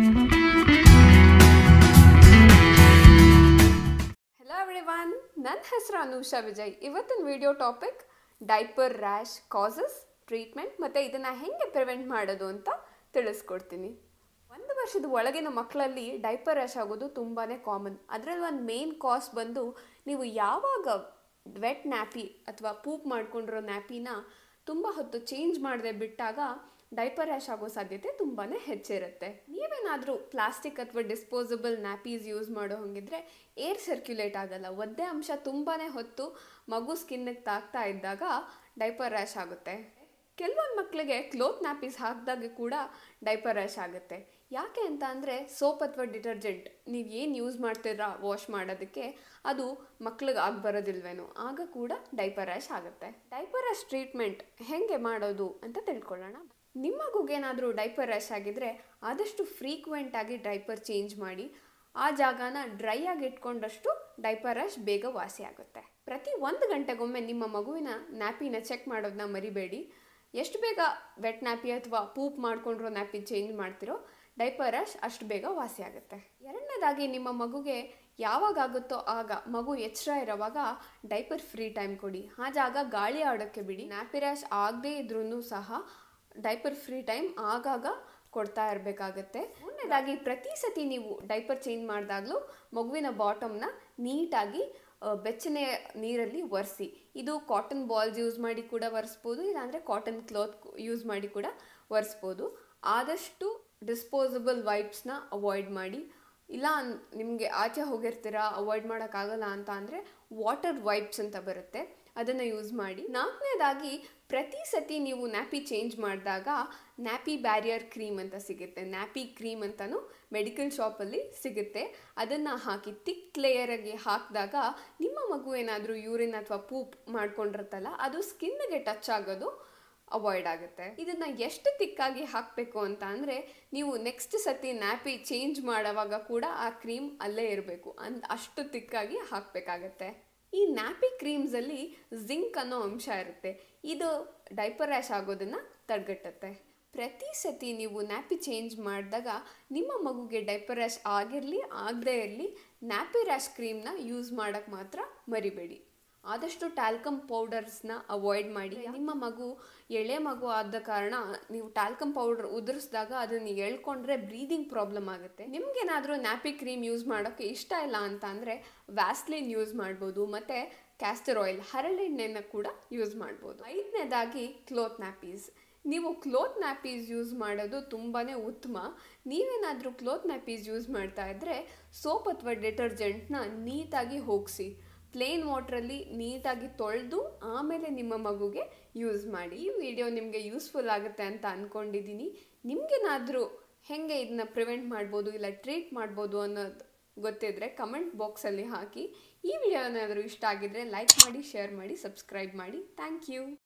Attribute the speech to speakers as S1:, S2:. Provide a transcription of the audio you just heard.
S1: hello everyone ನನ್ನ ಹೆಸರು ಅನೂಷಾ ವಿಜಯ್ ಇವತ್ತಿನ video topic diaper rash causes treatment ಮತ್ತು ಇದನ್ನು ಹೆಂಗೆ ಪ್ರಿವೆಂಟ್ ಮಾಡೋದು ಅಂತ ತಿಳಿಸ್ಕೊಡ್ತೀನಿ ಒಂದು ವರ್ಷದ ಒಳಗಿನ ಮಕ್ಕಳಲ್ಲಿ ಡೈಪರ್ ರ್ಯಾಶ್ ಆಗೋದು ತುಂಬಾ ಕಾಮನ್ ಅದರಲ್ಲಿ ಒಂದು ಮೇನ್ ಕಾಸ್ ಬಂದು ನೀವು ಯಾವಾಗ ವೆಟ್ ನ್ಯಾಪಿ ಅಥವಾ ಪೂಪ್ ಮಾಡ್ಕೊಂಡಿರೋ ನ್ಯಾಪಿನ ತುಂಬ ಹೊತ್ತು ಚೇಂಜ್ ಮಾಡದೆ ಬಿಟ್ಟಾಗ ಡೈಪರ್ ರ್ಯಾಶ್ ಆಗೋ ಸಾಧ್ಯತೆ ತುಂಬಾ ಹೆಚ್ಚಿರುತ್ತೆ ನೀವೇನಾದರೂ ಪ್ಲಾಸ್ಟಿಕ್ ಅಥವಾ ಡಿಸ್ಪೋಸಬಲ್ ನ್ಯಾಪೀಸ್ ಯೂಸ್ ಮಾಡೋ ಹಂಗಿದ್ರೆ ಏರ್ ಸರ್ಕ್ಯುಲೇಟ್ ಆಗಲ್ಲ ಒದ್ದೆ ಅಂಶ ತುಂಬಾ ಹೊತ್ತು ಮಗು ಸ್ಕಿನ್ನಿಗೆ ತಾಗ್ತಾ ಇದ್ದಾಗ ಡೈಪರ್ ರ್ಯಾಶ್ ಆಗುತ್ತೆ ಕೆಲವೊಂದು ಮಕ್ಕಳಿಗೆ ಕ್ಲೋತ್ ನ್ಯಾಪೀಸ್ ಹಾಕಿದಾಗ ಕೂಡ ಡೈಪರ್ ರ್ಯಾಶ್ ಆಗುತ್ತೆ ಯಾಕೆ ಅಂತ ಅಂದರೆ ಸೋಪ್ ಅಥವಾ ಡಿಟರ್ಜೆಂಟ್ ನೀವು ಏನು ಯೂಸ್ ಮಾಡ್ತೀರಾ ವಾಶ್ ಮಾಡೋದಕ್ಕೆ ಅದು ಮಕ್ಳಿಗೆ ಆಗಿ ಬರೋದಿಲ್ವೇನೋ ಆಗ ಕೂಡ ಡೈಪರ್ ರ್ಯಾಶ್ ಆಗುತ್ತೆ ಡೈಪರ್ ರ್ಯಾಶ್ ಟ್ರೀಟ್ಮೆಂಟ್ ಹೇಗೆ ಮಾಡೋದು ಅಂತ ತಿಳ್ಕೊಳ್ಳೋಣ ನಿಮ್ಮ ಮಗುಗೇನಾದರೂ ಡೈಪರ್ ರ್ಯಾಶ್ ಆಗಿದ್ರೆ ಆದಷ್ಟು ಫ್ರೀಕ್ವೆಂಟ್ ಆಗಿ ಡೈಪರ್ ಚೇಂಜ್ ಮಾಡಿ ಆ ಜಾಗನ ಡ್ರೈ ಆಗಿ ಇಟ್ಕೊಂಡಷ್ಟು ಡೈಪರ್ ರ್ಯಾಶ್ ಬೇಗ ವಾಸಿ ಆಗುತ್ತೆ ಪ್ರತಿ ಒಂದು ಗಂಟೆಗೊಮ್ಮೆ ನಿಮ್ಮ ಮಗುವಿನ ನ್ಯಾಪಿನ ಚೆಕ್ ಮಾಡೋದನ್ನ ಮರಿಬೇಡಿ ಎಷ್ಟು ಬೇಗ ವೆಟ್ ನ್ಯಾಪಿ ಅಥವಾ ಪೂಪ್ ಮಾಡ್ಕೊಂಡಿರೋ ನ್ಯಾಪಿ ಚೇಂಜ್ ಮಾಡ್ತಿರೋ ಡೈಪರ್ ರ್ಯಾಶ್ ಅಷ್ಟು ಬೇಗ ವಾಸಿ ಆಗುತ್ತೆ ಎರಡನೇದಾಗಿ ನಿಮ್ಮ ಮಗುಗೆ ಯಾವಾಗ ಆಗುತ್ತೋ ಆಗ ಮಗು ಎಚ್ಚರ ಇರೋವಾಗ ಡೈಪರ್ ಫ್ರೀ ಟೈಮ್ ಕೊಡಿ ಆ ಜಾಗ ಗಾಳಿ ಆಡೋಕ್ಕೆ ಬಿಡಿ ನ್ಯಾಪಿ ರ್ಯಾಶ್ ಆಗದೇ ಇದ್ರೂ ಸಹ ಡೈಪರ್ ಫ್ರೀ ಟೈಮ್ ಆಗಾಗ ಕೊಡ್ತಾ ಇರಬೇಕಾಗತ್ತೆ ಮೂರನೇದಾಗಿ ಪ್ರತಿ ಸತಿ ನೀವು ಡೈಪರ್ ಚೇಂಜ್ ಮಾಡಿದಾಗಲೂ ಮಗುವಿನ ಬಾಟಮ್ನ ನೀಟಾಗಿ ಬೆಚ್ಚನೆ ನೀರಲ್ಲಿ ಒರೆಸಿ ಇದು ಕಾಟನ್ ಬಾಲ್ಸ್ ಯೂಸ್ ಮಾಡಿ ಕೂಡ ಒರೆಸ್ಬೋದು ಇಲ್ಲಾಂದರೆ ಕಾಟನ್ ಕ್ಲಾತ್ ಯೂಸ್ ಮಾಡಿ ಕೂಡ ಒರೆಸ್ಬೋದು ಆದಷ್ಟು ಡಿಸ್ಪೋಸಬಲ್ ವೈಪ್ಸ್ನ ಅವಾಯ್ಡ್ ಮಾಡಿ ಇಲ್ಲ ನಿಮಗೆ ಆಚೆ ಹೋಗಿರ್ತೀರಾ ಅವಾಯ್ಡ್ ಮಾಡೋಕ್ಕಾಗಲ್ಲ ಅಂತ ಅಂದರೆ ವಾಟರ್ ವೈಪ್ಸ್ ಅಂತ ಬರುತ್ತೆ ಅದನ್ನು ಯೂಸ್ ಮಾಡಿ ನಾಲ್ಕನೇದಾಗಿ ಪ್ರತಿ ಸತಿ ನೀವು ನ್ಯಾಪಿ ಚೇಂಜ್ ಮಾಡಿದಾಗ ನ್ಯಾಪಿ ಬ್ಯಾರಿಯರ್ ಕ್ರೀಮ್ ಅಂತ ಸಿಗುತ್ತೆ ನ್ಯಾಪಿ ಕ್ರೀಮ್ ಅಂತಲೂ ಮೆಡಿಕಲ್ ಶಾಪಲ್ಲಿ ಸಿಗುತ್ತೆ ಅದನ್ನು ಹಾಕಿ ತಿಕ್ ಲೇಯರಾಗಿ ಹಾಕಿದಾಗ ನಿಮ್ಮ ಮಗು ಏನಾದರೂ ಯೂರಿನ್ ಅಥವಾ ಪೂಪ್ ಮಾಡ್ಕೊಂಡಿರುತ್ತಲ್ಲ ಅದು ಸ್ಕಿನ್ಗೆ ಟಚ್ ಆಗೋದು ಅವಾಯ್ಡ್ ಆಗುತ್ತೆ ಇದನ್ನು ಎಷ್ಟು ತಿಕ್ಕಾಗಿ ಹಾಕಬೇಕು ಅಂತ ಅಂದರೆ ನೀವು ನೆಕ್ಸ್ಟ್ ಸತಿ ನ್ಯಾಪಿ ಚೇಂಜ್ ಮಾಡೋವಾಗ ಕೂಡ ಆ ಕ್ರೀಮ್ ಅಲ್ಲೇ ಇರಬೇಕು ಅಂದ್ ಅಷ್ಟು ತಿಕ್ಕಾಗಿ ಹಾಕಬೇಕಾಗತ್ತೆ ಈ ನ್ಯಾಪಿ ಕ್ರೀಮ್ಸಲ್ಲಿ ಜಿಂಕ್ ಅನ್ನೋ ಅಂಶ ಇರುತ್ತೆ ಇದು ಡೈಪರ್ ರ್ಯಾಶ್ ಆಗೋದನ್ನು ತಡೆಗಟ್ಟುತ್ತೆ ಪ್ರತಿ ಸತಿ ನೀವು ನ್ಯಾಪಿ ಚೇಂಜ್ ಮಾಡಿದಾಗ ನಿಮ್ಮ ಮಗುಗೆ ಡೈಪರ್ ರ್ಯಾಶ್ ಆಗಿರಲಿ ಆಗದೇ ಇರಲಿ ನ್ಯಾಪಿ ರ್ಯಾಶ್ ಕ್ರೀಮ್ನ ಯೂಸ್ ಮಾಡೋಕ್ಕೆ ಮಾತ್ರ ಮರಿಬೇಡಿ ಆದಷ್ಟು ಟ್ಯಾಲ್ಕಮ್ ಪೌಡರ್ಸ್ನ ಅವಾಯ್ಡ್ ಮಾಡಿ ನಿಮ್ಮ ಮಗು ಎಳೆ ಮಗು ಆದ ಕಾರಣ ನೀವು ಟ್ಯಾಲ್ಕಮ್ ಪೌಡರ್ ಉದುರಿಸಿದಾಗ ಅದನ್ನು ಎಳ್ಕೊಂಡ್ರೆ ಬ್ರೀದಿಂಗ್ ಪ್ರಾಬ್ಲಮ್ ಆಗುತ್ತೆ ನಿಮ್ಗೇನಾದರೂ ನ್ಯಾಪಿ ಕ್ರೀಮ್ ಯೂಸ್ ಮಾಡೋಕ್ಕೆ ಇಷ್ಟ ಇಲ್ಲ ಅಂತ ಅಂದರೆ ವ್ಯಾಸ್ಲಿನ್ ಯೂಸ್ ಮಾಡ್ಬೋದು ಮತ್ತು ಕ್ಯಾಸ್ಟರ್ ಆಯಿಲ್ ಹರಳೆಣ್ಣೆನ ಕೂಡ ಯೂಸ್ ಮಾಡ್ಬೋದು ಐದನೇದಾಗಿ ಕ್ಲೋತ್ ನ್ಯಾಪೀಸ್ ನೀವು ಕ್ಲೋತ್ ನ್ಯಾಪೀಸ್ ಯೂಸ್ ಮಾಡೋದು ತುಂಬಾ ಉತ್ತಮ ನೀವೇನಾದರೂ ಕ್ಲೋತ್ ನ್ಯಾಪೀಸ್ ಯೂಸ್ ಮಾಡ್ತಾ ಇದ್ದರೆ ಸೋಪ್ ಅಥವಾ ಡಿಟರ್ಜೆಂಟ್ನ ನೀಟಾಗಿ ಹೋಗಿಸಿ ಪ್ಲೇನ್ ವಾಟ್ರಲ್ಲಿ ನೀಟಾಗಿ ತೊಳೆದು ಆಮೇಲೆ ನಿಮ್ಮ ಮಗುಗೆ ಯೂಸ್ ಮಾಡಿ ಈ ವಿಡಿಯೋ ನಿಮಗೆ ಯೂಸ್ಫುಲ್ ಆಗುತ್ತೆ ಅಂತ ಅಂದ್ಕೊಂಡಿದ್ದೀನಿ ನಿಮಗೇನಾದರೂ ಹೇಗೆ ಇದನ್ನ ಪ್ರಿವೆಂಟ್ ಮಾಡ್ಬೋದು ಇಲ್ಲ ಟ್ರೀಟ್ ಮಾಡ್ಬೋದು ಅನ್ನೋದು ಗೊತ್ತಿದ್ರೆ ಕಮೆಂಟ್ ಬಾಕ್ಸಲ್ಲಿ ಹಾಕಿ ಈ ವಿಡಿಯೋ ಏನಾದರೂ ಇಷ್ಟ ಆಗಿದ್ರೆ ಲೈಕ್ ಮಾಡಿ ಶೇರ್ ಮಾಡಿ ಸಬ್ಸ್ಕ್ರೈಬ್ ಮಾಡಿ ಥ್ಯಾಂಕ್ ಯು